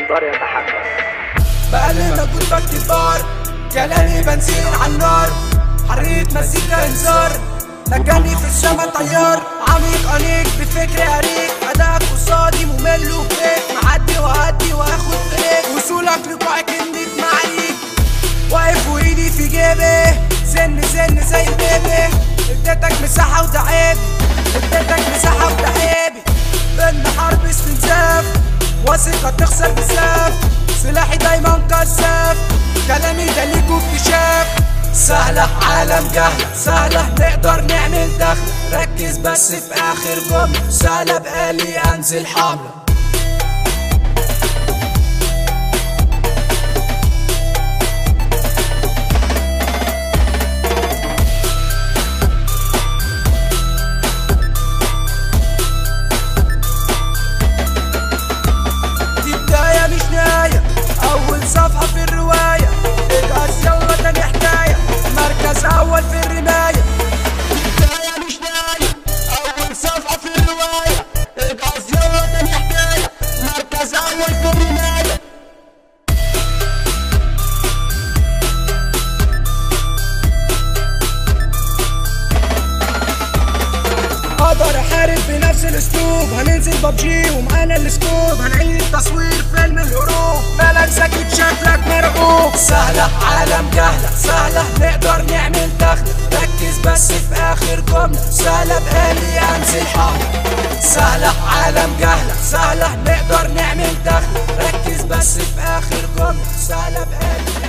الحضار يتحدث بقلب مجهود بكتب بار كلامي بنزين على النار حرية مزيكا انذار نجاني في السما طيار عميق انيق بفكر اريق اداك قصادي ممل وفيك معدي وهدي واخد بريك وصولك لقاعك اني معيك واقف وايدي في جيبي سن سن زي البيبي اديتك مساحة وده عيبي اديتك مساحة وده عيبي بين حرب استنزاف واثق هتخسر بزاف سلاحي دايما كثاف كلامي ده ليكوا اكتشاف سهلة عالم جهلة سهلة نقدر نعمل دخل ركز بس في اخر جملة سهلة بقالي انزل حملة دي بداية مش نهاية أول صفحة في الرواية اجهز يلا تاني حكاية مركز أول في الرماية دي بداية مش نهاية أول صفحة في الرواية اجهز يلا تاني حكاية مركز أول في الرماية اقدر احارب بنفس الاسلوب هننزل ببجي ومعانا السكوب هنعيد تصوير فيلم الهروب مالك ساكت شكلك مرعوب سهلة عالم جهلة سهلة نقدر نعمل دخل ركز بس في اخر جملة سهلة بقالي انزل حملة سهلة عالم جهلة سهلة نقدر نعمل دخل ركز بس في اخر جملة سهلة بقالي